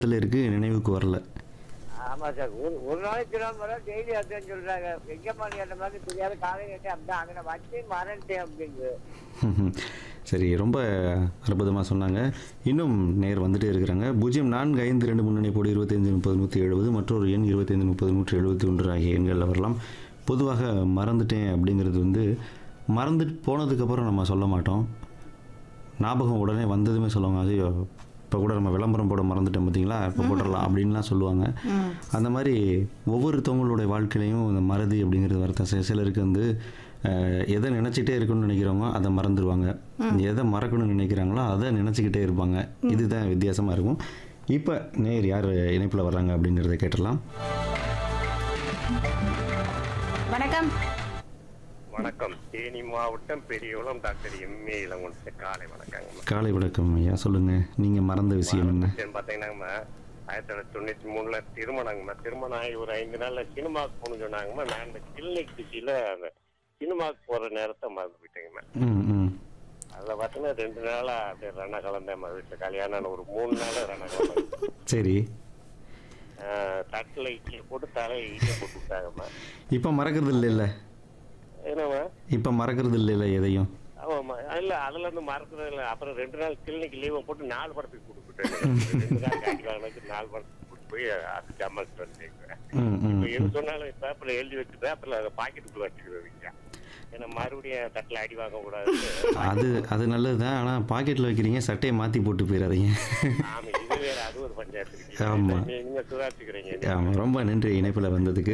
இதில் இருக்கு நினைவுக்கு வரல ஆமா சார் ஒரு ஒரு நாளைக்கு கிலோமீட்டர் வர டெய்லி அதுன்னு சொல்றாங்க எங்கம்மா நீ அந்த மாதிரி தெரியாத காலை கேட்டேன் அப்படிதான் அங்கே வச்சு மறந்துட்டேன் அப்படிங்கு சரி ரொம்ப அற்புதமாக சொன்னாங்க இன்னும் நேர் வந்துட்டே இருக்கிறாங்க பூஜ்ஜியம் நான்கு ஐந்து ரெண்டு முன்னணி போடு இருபத்தைந்து முப்பது நூற்றி எழுபது மற்றொரு எண் இருபத்தைந்து முப்பது நூற்றி எழுபத்தி ஒன்று ஆகிய எண்களில் வரலாம் பொதுவாக மறந்துட்டேன் அப்படிங்கிறது வந்து மறந்துட்டு போனதுக்கப்புறம் நம்ம சொல்ல மாட்டோம் ஞாபகம் உடனே வந்ததுமே சொல்லுவாங்க ஐயோ இப்போ கூட நம்ம விளம்பரம் போட மறந்துட்டோம் பார்த்தீங்களா இப்போ போட்டுடலாம் அப்படின்லாம் சொல்லுவாங்க அந்த மாதிரி ஒவ்வொருத்தவங்களுடைய வாழ்க்கையிலையும் இந்த மறதி அப்படிங்கிறது வரத்த சில சிலருக்கு வந்து அஹ், எதை நினச்சிட்டே இருக்கணும்னு நினைக்கிறவங்க அதை மறந்துடுவாங்க எதை மறக்கணும்னு நினைக்கிறாங்களோ அதை நினச்சிக்கிட்டே இருப்பாங்க இதுதான் வித்தியாசமாக இருக்கும் இப்போ நேர் யார் இணைப்பில் வர்றாங்க அப்படிங்கிறத கேட்டுடலாம் வணக்கம் வணக்கம் தேனி மாவட்டம் பெரியகுளம் டாக்டர் எம்ஏ இளங்குன் காலை வணக்கங்கம்மா காலை வணக்கம் ஐயா சொல்லுங்கள் நீங்கள் மறந்த விஷயம் என்ன விஷயம் பார்த்தீங்கன்னாங்கம்மா ஆயிரத்தி தொள்ளாயிரத்தி தொண்ணூத்தி மூணுல திருமணங்கம்மா திருமணம் ஆகி ஒரு ஐந்து நாள்ல சினிமாவுக்கு போகணும்னு சொன்னாங்கம்மா நான் இந்த கிளினிக் பிஸியில அந்த சினிமாவுக்கு போற நேரத்தை மறந்து போயிட்டேங்கம்மா ம் ம் அதில் பார்த்தீங்கன்னா ரெண்டு நாளா அப்படியே ரண கலந்தேம்மா வீட்டில் கல்யாணம் ஆன ஒரு மூணு நாள் ரண கலந்தேன் சரி தட்டில் இட்லி போட்டு தலையை இட்லி போட்டு விட்டாங்கம்மா இப்போ மறக்கிறது இல்லைல்ல என்னம்மா இப்போ மறக்கிறது இல்லைல்ல எதையும் ஆமாம்மா இல்ல அதுல இருந்து மறக்கிறது இல்லை அப்புறம் ரெண்டு நாள் கிளினிக் லீவை போட்டு நாலு படத்துக்கு கொடுத்துட்டேன் ரெண்டு நாள் காட்டி வாங்கினதுக்கு நாலு படத்துக்கு கூட்டு போய் அது ஜமாத்து வந்துட்டேன் ம் ம் இப்போ எது சொன்னாலும் பேப்பர்ல எழுதி வச்சு பேப்பர்ல அதை பாக்கெட்டுக்குள்ள வச்சுக்கிறீங்க ஏன்னா மறுபடியும் தட்டில் அடி வாங்க கூடாது அது அது நல்லது தான் ஆனால் பாக்கெட்டில் வைக்கிறீங்க சட்டையை மாற்றி போட்டு போயிடாதீங்க ஆமா இது வேற அது ஒரு பஞ்சாயத்து ஆமா. இருக்கு நீங்க சுதாரிச்சுக்கிறீங்க ஆமாம் ரொம்ப நன்றி இணைப்பில் வந்ததுக்கு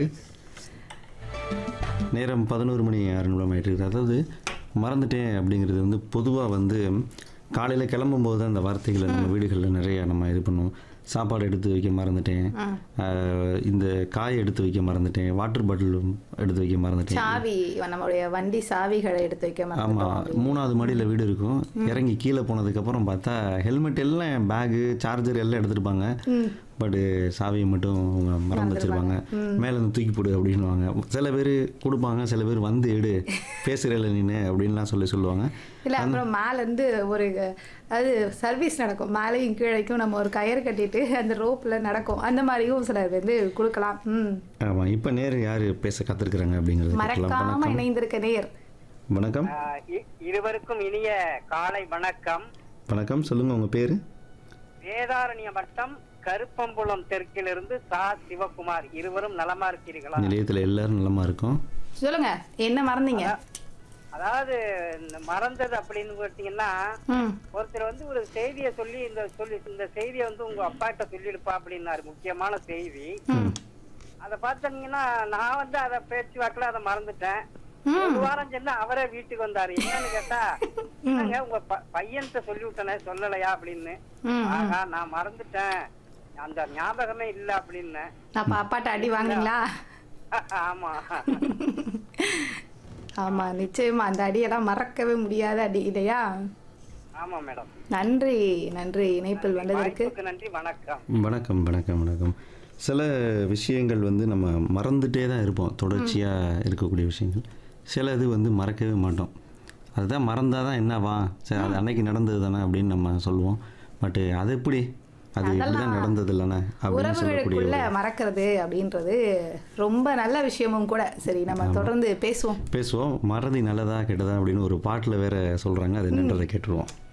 நேரம் பதினோரு மணி ஆறு நிமிடம் ஆயிட்டு இருக்குது அதாவது மறந்துட்டேன் அப்படிங்கிறது வந்து பொதுவாக வந்து காலையில் கிளம்பும்போது தான் அந்த வார்த்தைகளை நம்ம வீடுகளில் நிறைய நம்ம இது பண்ணுவோம் சாப்பாடு எடுத்து வைக்க மறந்துட்டேன் ஆஹ் இந்த காய் எடுத்து வைக்க மறந்துட்டேன் வாட்டர் பாட்டில் எடுத்து வைக்க மறந்துட்டேன் சாவி நம்மளுடைய வண்டி சாவிகளை எடுத்து வைக்க மறந்துட்டோம் ஆமாம் மூணாவது மாடியில் வீடு இருக்கும் இறங்கி கீழே போனதுக்கப்புறம் பார்த்தா ஹெல்மெட் எல்லாம் பேகு சார்ஜர் எல்லாம் எடுத்துருப்பாங்க பட்டு சாவியை மட்டும் அவங்க மறந்து வச்சிருப்பாங்க மேலே இருந்து தூக்கி போடு அப்படின்னுவாங்க சில பேர் கொடுப்பாங்க சில பேர் வந்து எடு பேசுகிறல நீனு அப்படின்லாம் சொல்லி சொல்லுவாங்க இல்ல அப்புறம் மேல இருந்து ஒரு அது சர்வீஸ் நடக்கும் மேலேயும் கீழைக்கும் நம்ம ஒரு கயிறு கட்டிட்டு அந்த ரோப்ல நடக்கும் அந்த மாதிரியும் சிலர் வந்து கொடுக்கலாம் ம் ஆமாம் இப்போ நேர் யார் பேச காத்திருக்கிறாங்க அப்படிங்கிறது கேட்கலாம் மறக்காம வணக்கம் இணைந்திருக்க நேர் வணக்கம் ஆஹ் இ- இருவருக்கும் இனிய காலை வணக்கம் வணக்கம் சொல்லுங்கள் உங்கள் பேர் வேதாரண்ய வட்டம் கருப்பம்புலம் தெற்கிலிருந்து சா சிவகுமார் இருவரும் நலமா இருக்கிறீர்களா நிலையத்தில் எல்லாரும் நலமா இருக்கோம் சொல்லுங்க என்ன மறந்தீங்க அதாவது இந்த மறந்தது அப்படின்னு பார்த்தீங்கன்னா ம் ஒருத்தர் வந்து ஒரு செய்தியை சொல்லி இந்த சொல்லி இந்த செய்தியை வந்து உங்க அப்பாட்ட சொல்லிடுப்பா அப்படின்னாரு முக்கியமான செய்தி அதை பார்த்தீங்கன்னா நான் வந்து அதை பேச்சு வாக்குல அதை மறந்துட்டேன் ஒரு வாரம் சென்று அவரே வீட்டுக்கு வந்தாரு என்னன்னு கேட்டா என்னங்க உங்க ப- பையன்கிட்ட சொல்லி விட்டனே சொல்லலையா அப்படின்னு ம் ஆஹா நான் மறந்துட்டேன் அந்த ஞாபகமே இல்ல அப்படின்னு அப்ப அப்பாட்ட அடி வாங்குனீங்களா ஆமா ஆமா நிச்சயமா அந்த அடியெல்லாம் மறக்கவே முடியாத அடி இல்லையா ஆமா மேடம் நன்றி நன்றி இணைப்பில் வந்ததற்கு வாய்ப்புக்கு நன்றி வணக்கம் வணக்கம் வணக்கம் வணக்கம் சில விஷயங்கள் வந்து நம்ம மறந்துட்டே தான் இருப்போம் தொடர்ச்சியாக இருக்கக்கூடிய விஷயங்கள் சில இது வந்து மறக்கவே மாட்டோம் அதுதான் மறந்தால் தான் என்னவா சரி அது அன்னைக்கு நடந்தது தானே அப்படின்னு நம்ம சொல்லுவோம் பட்டு அது எப்படி அது இப்படி தான் நடந்தது இல்லைண்ணே அப்படின்னு சொல்லக்கூடிய உறவுகளுக்குள்ள மறக்கிறது அப்படின்றது ரொம்ப நல்ல விஷயமும் கூட சரி நம்ம தொடர்ந்து பேசுவோம் பேசுவோம் மறதி நல்லதா கெட்டதா அப்படின்னு ஒரு பாட்டில் வேற சொல்கிறாங்க அது என்னன்றதை கேட்டுருவோம்